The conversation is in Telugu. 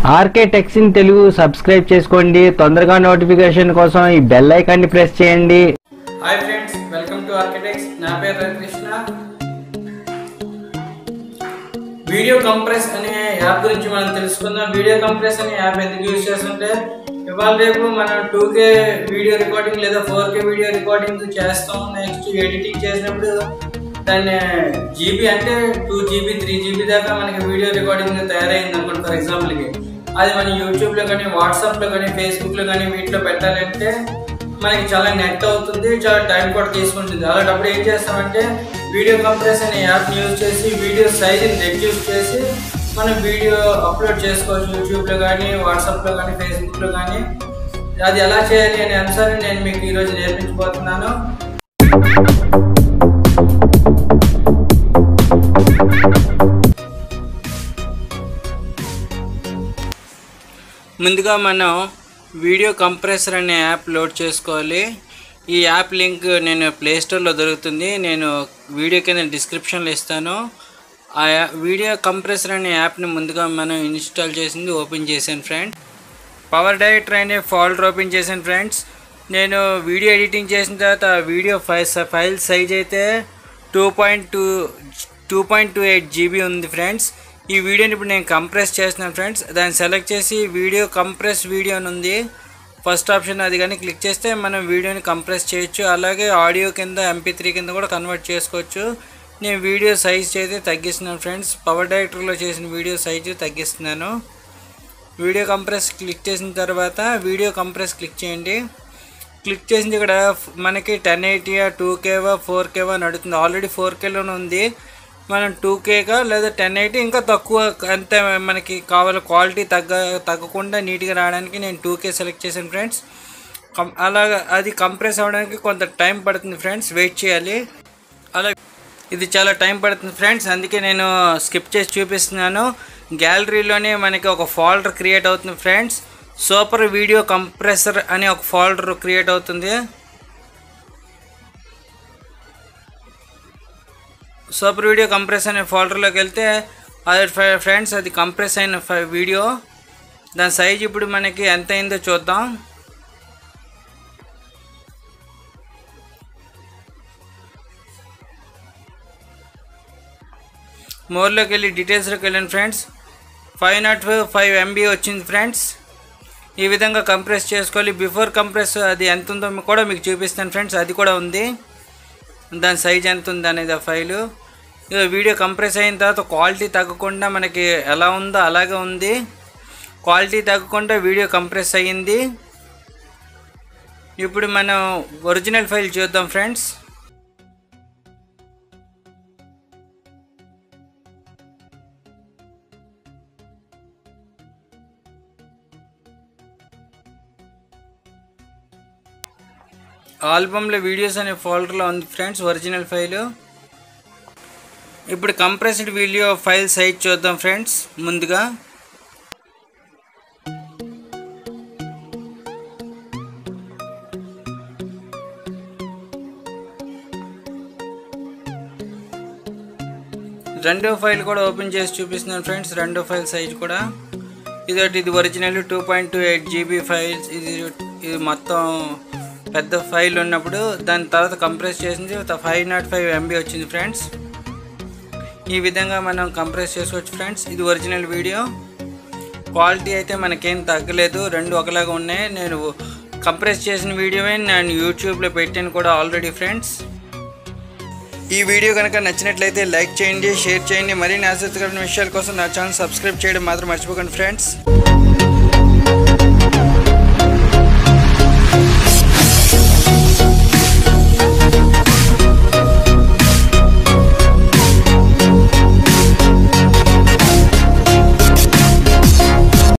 RK techs in Telugu subscribe చేసుకోండి తొందరగా నోటిఫికేషన్ కోసం ఈ బెల్ ఐకాన్ని ప్రెస్ చేయండి hi friends welcome to architects నా పేరు రవికృష్ణ వీడియో కంప్రెస్ అనే యాప్ గురించి మనం తెలుసుకుందాం వీడియో కంప్రెస్ అనే యాప్ ఎందుకు యూజ్ చేస్తుంటే ఇవాళ రేపు మనం టూ కే వీడియో రికార్డింగ్ లేదా ఫోర్ కే వీడియో రికార్డింగ్ చేస్తాం నెక్స్ట్ ఎడిటింగ్ చేసినప్పుడు దాన్ని జీబీ అంటే టూ జీబీ త్రీ జీబీ దాకా మనకి వీడియో రికార్డింగ్ తయారైంది అనుకోండి ఫర్ ఎగ్జాంపుల్కి అది మనం యూట్యూబ్లో కానీ వాట్సాప్లో కానీ ఫేస్బుక్లో కానీ వీటిలో పెట్టాలంటే మనకి చాలా నెట్ అవుతుంది చాలా టైం కూడా తీసుకుంటుంది అలాంటప్పుడు ఏం చేస్తామంటే వీడియో కంప్రెస్ అనే యాప్ని యూజ్ చేసి వీడియో సైజ్ని రెడ్యూస్ చేసి మనం వీడియో అప్లోడ్ చేసుకోవచ్చు యూట్యూబ్లో కానీ వాట్సాప్లో కానీ ఫేస్బుక్లో కానీ అది ఎలా చేయాలి అనే అంశాన్ని నేను మీకు ఈరోజు నేర్పించబోతున్నాను ముందుగా మనం వీడియో కంప్రెసర్ అనే యాప్ లోడ్ చేసుకోవాలి ఈ యాప్ లింక్ నేను ప్లే స్టోర్లో దొరుకుతుంది నేను వీడియో కింద డిస్క్రిప్షన్లో ఇస్తాను ఆ యా- వీడియో కంప్రెసర్ అనే యాప్ని ముందుగా మనం ఇన్స్టాల్ చేసింది ఓపెన్ చేశాను ఫ్రెండ్ పవర్ డైరెక్టర్ అనే ఫోల్డర్ ఓపెన్ చేశాను ఫ్రెండ్స్ నేను వీడియో ఎడిటింగ్ చేసిన తర్వాత ఆ వీడియో ఫైల్ ఫైల్ సైజ్ అయితే two point two two point two eight GB ఉంది ఫ్రెండ్స్ ఈ వీడియోని ఇప్పుడు నేను కంప్రెస్ చేస్తున్నాను ఫ్రెండ్స్ దాన్ని సెలెక్ట్ చేసి వీడియో కంప్రెస్ వీడియో అని ఉంది ఫస్ట్ ఆప్షన్ అది కానీ క్లిక్ చేస్తే మనం వీడియోని కంప్రెస్ చేయొచ్చు అలాగే ఆడియో కింద ఎంపీ త్రీ కింద కూడా కన్వర్ట్ చేసుకోవచ్చు నేను వీడియో సైజ్ అయితే తగ్గిస్తున్నాను ఫ్రెండ్స్ పవర్ డైరెక్టర్లో చేసిన వీడియో సైజు తగ్గిస్తున్నాను వీడియో కంప్రెస్ క్లిక్ చేసిన తర్వాత వీడియో కంప్రెస్ క్లిక్ చేయండి క్లిక్ చేసింది ఇక్కడ ఫ్- మనకి టెన్ ఎయిటీయా టూ కేవా ఫోర్ కేవా నడుతుంది ఆల్రెడీ ఫోర్ కేలోనే ఉంది మనం టూ కేగా లేదా టెన్ ఎయిటీ ఇంకా తక్కువ అంతే మనకి కావాలి క్వాలిటీ తగ్గ తగ్గకుండా నీట్గా రావడానికి నేను టూ కే సెలెక్ట్ చేశాను ఫ్రెండ్స్ కం అలాగా అది కంప్రెస్ అవ్వడానికి కొంత టైం పడుతుంది ఫ్రెండ్స్ వెయిట్ చేయాలి అలా ఇది చాలా టైం పడుతుంది ఫ్రెండ్స్ అందుకే నేను స్కిప్ చేసి చూపిస్తున్నాను గ్యాలరీలోనే మనకి ఒక ఫోల్డర్ క్రియేట్ అవుతుంది ఫ్రెండ్స్ సూపర్ వీడియో కంప్రెసర్ అనే ఒక ఫోల్డర్ క్రియేట్ అవుతుంది సూపర్ వీడియో కంప్రెస్ అనే ఫోల్డర్లోకి వెళ్తే అది ఫ- ఫ్రెండ్స్ అది కంప్రెస్ అయిన ఫ- వీడియో దాని సైజ్ ఇప్పుడు మనకి ఎంత అయిందో చూద్దాం మోర్లోకి వెళ్ళి డీటెయిల్స్లోకి వెళ్ళాను friends five nought five five MB వచ్చింది ఫ్రెండ్స్ ఈ విధంగా కంప్రెస్ చేసుకోవాలి బిఫోర్ కంప్రెస్ అది ఎంత ఉందో మీ- కూడా మీకు చూపిస్తాను ఫ్రెండ్స్ అది కూడా ఉంది దాని సైజ్ ఎంత ఉంది అనేది ఆ ఫైలు ఇక వీడియో కంప్రెస్ అయిన తర్వాత క్వాలిటీ తగ్గకుండా మనకి ఎలా ఉందో అలాగే ఉంది క్వాలిటీ తగ్గకుండా వీడియో కంప్రెస్ అయ్యింది ఇప్పుడు మనం ఒరిజినల్ ఫైల్ చూద్దాం ఫ్రెండ్స్ ఆల్బమ్లో వీడియోస్ అనే ఫోల్డర్లో ఉంది ఫ్రెండ్స్ ఒరిజినల్ ఫైలు ఇప్పుడు కంప్రెస్డ్ వీడియో ఫైల్ సైజ్ చూద్దాం ఫ్రెండ్స్ ముందుగా రెండో ఫైల్ కూడా ఓపెన్ చేసి చూపిస్తున్నాను ఫ్రెండ్స్ రెండో ఫైల్ సైజ్ కూడా ఇదొకటి ఇది original two point two eight GB files ఇది ఇది మొత్తం పెద్ద ఫైల్ ఉన్నప్పుడు దాని తర్వాత కంప్రెస్ చేసింది ఫైవ్ నాట్ ఫైవ్ ఎంబీ వచ్చింది ఫ్రెండ్స్ ఈ విధంగా మనం కంప్రెస్ చేసుకోవచ్చు ఫ్రెండ్స్ ఇది ఒరిజినల్ వీడియో క్వాలిటీ అయితే మనకేం తగ్గలేదు రెండు ఒకలాగా ఉన్నాయి నేను కంప్రెస్ చేసిన వీడియోనే నేను యూట్యూబ్లో పెట్టాను కూడా ఆల్రెడీ ఫ్రెండ్స్ ఈ వీడియో కనుక నచ్చినట్లయితే లైక్ చేయండి షేర్ చేయండి మరిన్ని ఆసక్తికరమైన విషయాల కోసం నా ఛానల్ సబ్స్క్రైబ్ చేయడం మాత్రం మర్చిపోకండి ఫ్రెండ్స్